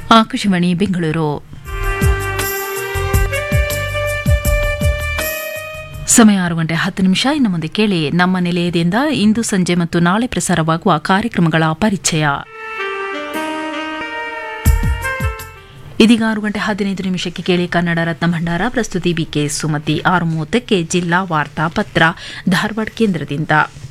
ಆಕಾಶವಾಣಿ ಬೆಂಗಳೂರು ಸಮಯ ಆರು ಗಂಟೆ ಹತ್ತು ನಿಮಿಷ ಇನ್ನು ಮುಂದೆ ಕೇಳಿ ನಮ್ಮ ನಿಲಯದಿಂದ ಇಂದು ಸಂಜೆ ಮತ್ತು ನಾಳೆ ಪ್ರಸಾರವಾಗುವ ಕಾರ್ಯಕ್ರಮಗಳ ಪರಿಚಯ ಇದೀಗ ಆರು ಗಂಟೆ ಹದಿನೈದು ನಿಮಿಷಕ್ಕೆ ಕೇಳಿ ಕನ್ನಡ ರತ್ನ ಭಂಡಾರ ಪ್ರಸ್ತುತಿ ಬಿಕೆ ಸುಮತಿ ಆರು ಮೂವತ್ತಕ್ಕೆ ಜಿಲ್ಲಾ ವಾರ್ತಾ ಪತ್ರ ಧಾರವಾಡ ಕೇಂದ್ರದಿಂದ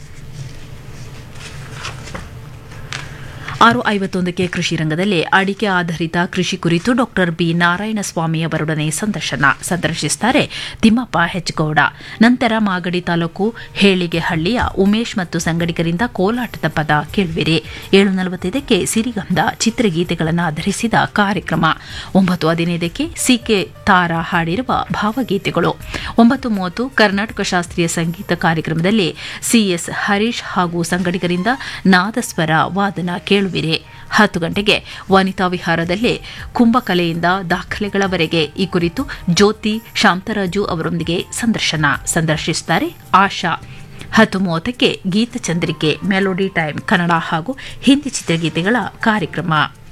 ಆರು ಐವತ್ತೊಂದಕ್ಕೆ ಕೃಷಿ ರಂಗದಲ್ಲಿ ಅಡಿಕೆ ಆಧಾರಿತ ಕೃಷಿ ಕುರಿತು ಡಾಕ್ಟರ್ ಬಿ ನಾರಾಯಣಸ್ವಾಮಿ ಅವರೊಡನೆ ಸಂದರ್ಶನ ಸಂದರ್ಶಿಸುತ್ತಾರೆ ತಿಮ್ಮಪ್ಪ ಹೆಚ್ಗೌಡ ನಂತರ ಮಾಗಡಿ ತಾಲೂಕು ಹೇಳಿಗೆಹಳ್ಳಿಯ ಉಮೇಶ್ ಮತ್ತು ಸಂಗಡಿಗರಿಂದ ಕೋಲಾಟದ ಪದ ಕೇಳುವಿರಿ ಏಳು ನಲವತ್ತೈದಕ್ಕೆ ಸಿರಿಗಂಧ ಚಿತ್ರಗೀತೆಗಳನ್ನು ಆಧರಿಸಿದ ಕಾರ್ಯಕ್ರಮ ಒಂಬತ್ತು ಹದಿನೈದಕ್ಕೆ ಸಿಕೆ ತಾರಾ ಹಾಡಿರುವ ಭಾವಗೀತೆಗಳು ಒಂಬತ್ತು ಮೂವತ್ತು ಕರ್ನಾಟಕ ಶಾಸ್ತ್ರೀಯ ಸಂಗೀತ ಕಾರ್ಯಕ್ರಮದಲ್ಲಿ ಸಿಎಸ್ ಹರೀಶ್ ಹಾಗೂ ಸಂಗಡಿಗರಿಂದ ನಾದಸ್ವರ ವಾದನ ಕೇಳುವಿರಿ ಹತ್ತು ಗಂಟೆಗೆ ವನಿತಾ ವಿಹಾರದಲ್ಲಿ ಕುಂಭಕಲೆಯಿಂದ ದಾಖಲೆಗಳವರೆಗೆ ಈ ಕುರಿತು ಜ್ಯೋತಿ ಶಾಂತರಾಜು ಅವರೊಂದಿಗೆ ಸಂದರ್ಶನ ಸಂದರ್ಶಿಸುತ್ತಾರೆ ಆಶಾ ಹತ್ತು ಮೂವತ್ತಕ್ಕೆ ಗೀತಚಂದ್ರಿಕೆ ಮೆಲೋಡಿ ಟೈಮ್ ಕನ್ನಡ ಹಾಗೂ ಹಿಂದಿ ಚಿತ್ರಗೀತೆಗಳ ಕಾರ್ಯಕ್ರಮ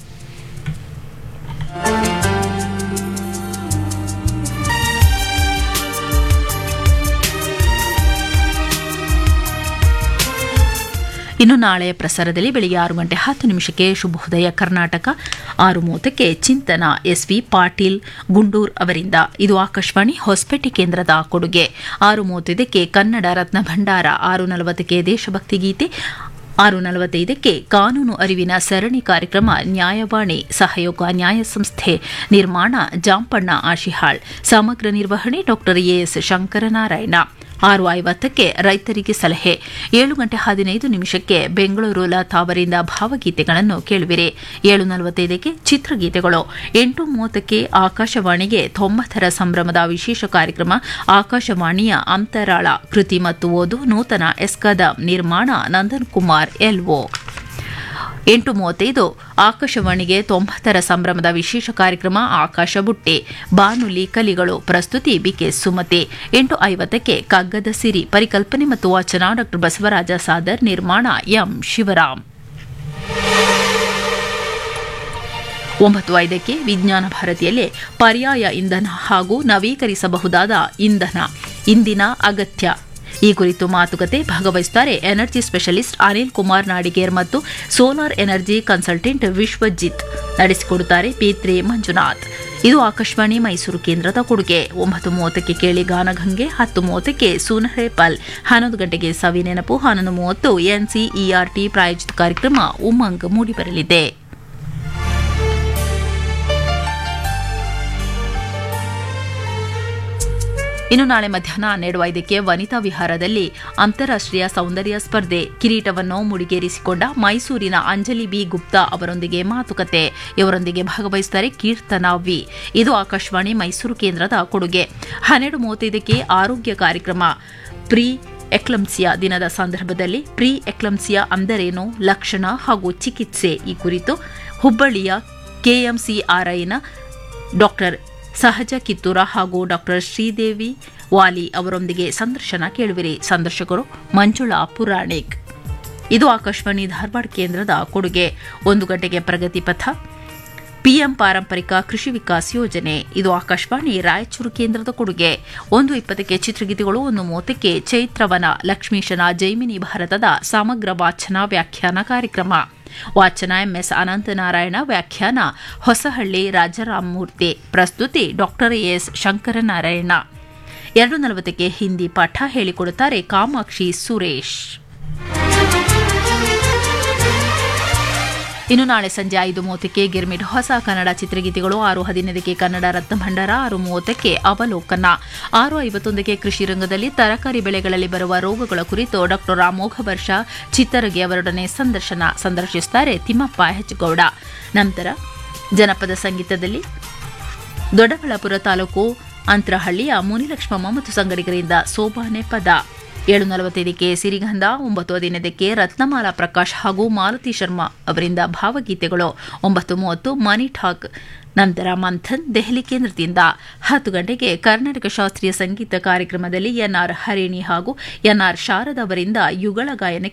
ಇನ್ನು ನಾಳೆಯ ಪ್ರಸಾರದಲ್ಲಿ ಬೆಳಿಗ್ಗೆ ಆರು ಗಂಟೆ ಹತ್ತು ನಿಮಿಷಕ್ಕೆ ಶುಭೋದಯ ಕರ್ನಾಟಕ ಆರು ಮೂವತ್ತಕ್ಕೆ ಚಿಂತನ ಎಸ್ವಿ ಪಾಟೀಲ್ ಗುಂಡೂರ್ ಅವರಿಂದ ಇದು ಆಕಾಶವಾಣಿ ಹೊಸಪೇಟೆ ಕೇಂದ್ರದ ಕೊಡುಗೆ ಆರು ಮೂವತ್ತೈದಕ್ಕೆ ಕನ್ನಡ ರತ್ನ ಭಂಡಾರ ಆರು ನಲವತ್ತಕ್ಕೆ ದೇಶಭಕ್ತಿ ಗೀತೆ ಆರು ನಲವತ್ತೈದಕ್ಕೆ ಕಾನೂನು ಅರಿವಿನ ಸರಣಿ ಕಾರ್ಯಕ್ರಮ ನ್ಯಾಯವಾಣಿ ಸಹಯೋಗ ನ್ಯಾಯ ಸಂಸ್ಥೆ ನಿರ್ಮಾಣ ಜಾಂಪಣ್ಣ ಆಶಿಹಾಳ್ ಸಮಗ್ರ ನಿರ್ವಹಣೆ ಡಾಕ್ಟರ್ ಎಎಸ್ ಶಂಕರನಾರಾಯಣ ಆರು ಐವತ್ತಕ್ಕೆ ರೈತರಿಗೆ ಸಲಹೆ ಏಳು ಗಂಟೆ ಹದಿನೈದು ನಿಮಿಷಕ್ಕೆ ಬೆಂಗಳೂರು ಲತಾ ಅವರಿಂದ ಭಾವಗೀತೆಗಳನ್ನು ಕೇಳುವಿರಿ ಏಳು ನಲವತ್ತೈದಕ್ಕೆ ಚಿತ್ರಗೀತೆಗಳು ಎಂಟು ಮೂವತ್ತಕ್ಕೆ ಆಕಾಶವಾಣಿಗೆ ತೊಂಬತ್ತರ ಸಂಭ್ರಮದ ವಿಶೇಷ ಕಾರ್ಯಕ್ರಮ ಆಕಾಶವಾಣಿಯ ಅಂತರಾಳ ಕೃತಿ ಮತ್ತು ಓದು ನೂತನ ಎಸ್ಕದ ನಿರ್ಮಾಣ ನಂದನ್ ಕುಮಾರ್ ಎಲ್ಒ ಎಂಟು ಮೂವತ್ತೈದು ಆಕಾಶವಾಣಿಗೆ ತೊಂಬತ್ತರ ಸಂಭ್ರಮದ ವಿಶೇಷ ಕಾರ್ಯಕ್ರಮ ಆಕಾಶ ಬುಟ್ಟಿ ಬಾನುಲಿ ಕಲಿಗಳು ಪ್ರಸ್ತುತಿ ಬಿಕೆ ಸುಮತಿ ಎಂಟು ಐವತ್ತಕ್ಕೆ ಕಗ್ಗದ ಸಿರಿ ಪರಿಕಲ್ಪನೆ ಮತ್ತು ವಾಚನ ಡಾ ಬಸವರಾಜ ಸಾದರ್ ನಿರ್ಮಾಣ ಎಂ ಶಿವರಾಮ್ ಒಂಬತ್ತು ಐದಕ್ಕೆ ವಿಜ್ಞಾನ ಭಾರತಿಯಲ್ಲಿ ಪರ್ಯಾಯ ಇಂಧನ ಹಾಗೂ ನವೀಕರಿಸಬಹುದಾದ ಇಂಧನ ಇಂದಿನ ಅಗತ್ಯ ಈ ಕುರಿತು ಮಾತುಕತೆ ಭಾಗವಹಿಸುತ್ತಾರೆ ಎನರ್ಜಿ ಸ್ಪೆಷಲಿಸ್ಟ್ ಅನಿಲ್ ಕುಮಾರ್ ನಾಡಿಗೇರ್ ಮತ್ತು ಸೋಲಾರ್ ಎನರ್ಜಿ ಕನ್ಸಲ್ಟೆಂಟ್ ವಿಶ್ವಜಿತ್ ನಡೆಸಿಕೊಡುತ್ತಾರೆ ಪಿತ್ರಿ ಮಂಜುನಾಥ್ ಇದು ಆಕಾಶವಾಣಿ ಮೈಸೂರು ಕೇಂದ್ರದ ಕೊಡುಗೆ ಒಂಬತ್ತು ಮೂವತ್ತಕ್ಕೆ ಕೇಳಿ ಗಾನಗಂಗೆ ಹತ್ತು ಮೂವತ್ತಕ್ಕೆ ಸುನಹರೆ ಪಲ್ ಹನ್ನೊಂದು ಗಂಟೆಗೆ ಸವಿ ನೆನಪು ಹನ್ನೊಂದು ಮೂವತ್ತು ಎನ್ಸಿಇಆರ್ಟಿ ಪ್ರಾಯೋಜಿತ ಕಾರ್ಯಕ್ರಮ ಉಮಂಗ್ ಮೂಡಿಬರಲಿದೆ ಇನ್ನು ನಾಳೆ ಮಧ್ಯಾಹ್ನ ಹನ್ನೆರಡು ಐದಕ್ಕೆ ವನಿತಾ ವಿಹಾರದಲ್ಲಿ ಅಂತಾರಾಷ್ಟೀಯ ಸೌಂದರ್ಯ ಸ್ಪರ್ಧೆ ಕಿರೀಟವನ್ನು ಮುಡಿಗೇರಿಸಿಕೊಂಡ ಮೈಸೂರಿನ ಅಂಜಲಿ ಬಿ ಗುಪ್ತಾ ಅವರೊಂದಿಗೆ ಮಾತುಕತೆ ಇವರೊಂದಿಗೆ ಭಾಗವಹಿಸುತ್ತಾರೆ ಕೀರ್ತನಾ ವಿ ಇದು ಆಕಾಶವಾಣಿ ಮೈಸೂರು ಕೇಂದ್ರದ ಕೊಡುಗೆ ಹನ್ನೆರಡು ಮೂವತ್ತೈದಕ್ಕೆ ಆರೋಗ್ಯ ಕಾರ್ಯಕ್ರಮ ಪ್ರೀ ಎಕ್ಲಮ್ಸಿಯಾ ದಿನದ ಸಂದರ್ಭದಲ್ಲಿ ಪ್ರೀ ಎಕ್ಲಮ್ಸಿಯಾ ಅಂದರೇನು ಲಕ್ಷಣ ಹಾಗೂ ಚಿಕಿತ್ಸೆ ಈ ಕುರಿತು ಹುಬ್ಬಳ್ಳಿಯ ಕೆಎಂಸಿಆರ್ಐನ ಡಾಕ್ಟರ್ ಸಹಜ ಕಿತ್ತೂರ ಹಾಗೂ ಡಾಕ್ಟರ್ ಶ್ರೀದೇವಿ ವಾಲಿ ಅವರೊಂದಿಗೆ ಸಂದರ್ಶನ ಕೇಳುವಿರಿ ಸಂದರ್ಶಕರು ಮಂಜುಳಾ ಪುರಾಣಿಕ್ ಇದು ಆಕಾಶವಾಣಿ ಧಾರವಾಡ ಕೇಂದ್ರದ ಕೊಡುಗೆ ಒಂದು ಗಂಟೆಗೆ ಪ್ರಗತಿ ಪಥ ಪಿಎಂ ಪಾರಂಪರಿಕ ಕೃಷಿ ವಿಕಾಸ್ ಯೋಜನೆ ಇದು ಆಕಾಶವಾಣಿ ರಾಯಚೂರು ಕೇಂದ್ರದ ಕೊಡುಗೆ ಒಂದು ಇಪ್ಪತ್ತಕ್ಕೆ ಚಿತ್ರಗೀತೆಗಳು ಒಂದು ಮೂವತ್ತಕ್ಕೆ ಚೈತ್ರವನ ಲಕ್ಷ್ಮೀಶನ ಜೈಮಿನಿ ಭಾರತದ ಸಮಗ್ರ ವಾಚನ ವ್ಯಾಖ್ಯಾನ ಕಾರ್ಯಕ್ರಮ ವಾಚನ ಎಂಎಸ್ ಅನಂತನಾರಾಯಣ ವ್ಯಾಖ್ಯಾನ ಹೊಸಹಳ್ಳಿ ರಾಜರಾಮಮೂರ್ತಿ ಪ್ರಸ್ತುತಿ ಡಾಕ್ಟರ್ ಎಸ್ ಶಂಕರನಾರಾಯಣ ಎರಡು ನಲವತ್ತಕ್ಕೆ ಹಿಂದಿ ಪಾಠ ಹೇಳಿಕೊಡುತ್ತಾರೆ ಕಾಮಾಕ್ಷಿ ಸುರೇಶ್ ಇನ್ನು ನಾಳೆ ಸಂಜೆ ಐದು ಮೂವತ್ತಕ್ಕೆ ಗಿರ್ಮಿಟ್ ಹೊಸ ಕನ್ನಡ ಚಿತ್ರಗೀತೆಗಳು ಆರು ಹದಿನೈದಕ್ಕೆ ಕನ್ನಡ ರತ್ನ ಭಂಡಾರ ಆರು ಮೂವತ್ತಕ್ಕೆ ಅವಲೋಕನ ಆರು ಐವತ್ತೊಂದಕ್ಕೆ ಕೃಷಿ ರಂಗದಲ್ಲಿ ತರಕಾರಿ ಬೆಳೆಗಳಲ್ಲಿ ಬರುವ ರೋಗಗಳ ಕುರಿತು ಡಾಕ್ಟರ್ ಅಮೋಘ ವರ್ಷ ಚಿತ್ತರಗಿ ಅವರೊಡನೆ ಸಂದರ್ಶನ ಸಂದರ್ಶಿಸುತ್ತಾರೆ ತಿಮ್ಮಪ್ಪ ಹೆಚ್ಗೌಡ ನಂತರ ಜನಪದ ಸಂಗೀತದಲ್ಲಿ ದೊಡ್ಡಬಳ್ಳಾಪುರ ತಾಲೂಕು ಅಂತರಹಳ್ಳಿಯ ಮುನಿಲಕ್ಷ್ಮಮ್ಮ ಮತ್ತು ಸಂಗಡಿಗರಿಂದ ಸೋಬಾನೆ ಪದ ಏಳು ನಲವತ್ತೈದಕ್ಕೆ ಸಿರಿಗಂಧ ಒಂಬತ್ತು ಹದಿನೈದಕ್ಕೆ ರತ್ನಮಾಲಾ ಪ್ರಕಾಶ್ ಹಾಗೂ ಮಾಲತಿ ಶರ್ಮಾ ಅವರಿಂದ ಭಾವಗೀತೆಗಳು ಒಂಬತ್ತು ಮೂವತ್ತು ಮನಿ ಠಾಕ್ ನಂತರ ಮಂಥನ್ ದೆಹಲಿ ಕೇಂದ್ರದಿಂದ ಹತ್ತು ಗಂಟೆಗೆ ಕರ್ನಾಟಕ ಶಾಸ್ತ್ರೀಯ ಸಂಗೀತ ಕಾರ್ಯಕ್ರಮದಲ್ಲಿ ಎನ್ಆರ್ ಹರಿಣಿ ಹಾಗೂ ಎನ್ಆರ್ ಶಾರದಾ ಅವರಿಂದ ಯುಗಳ ಗಾಯನ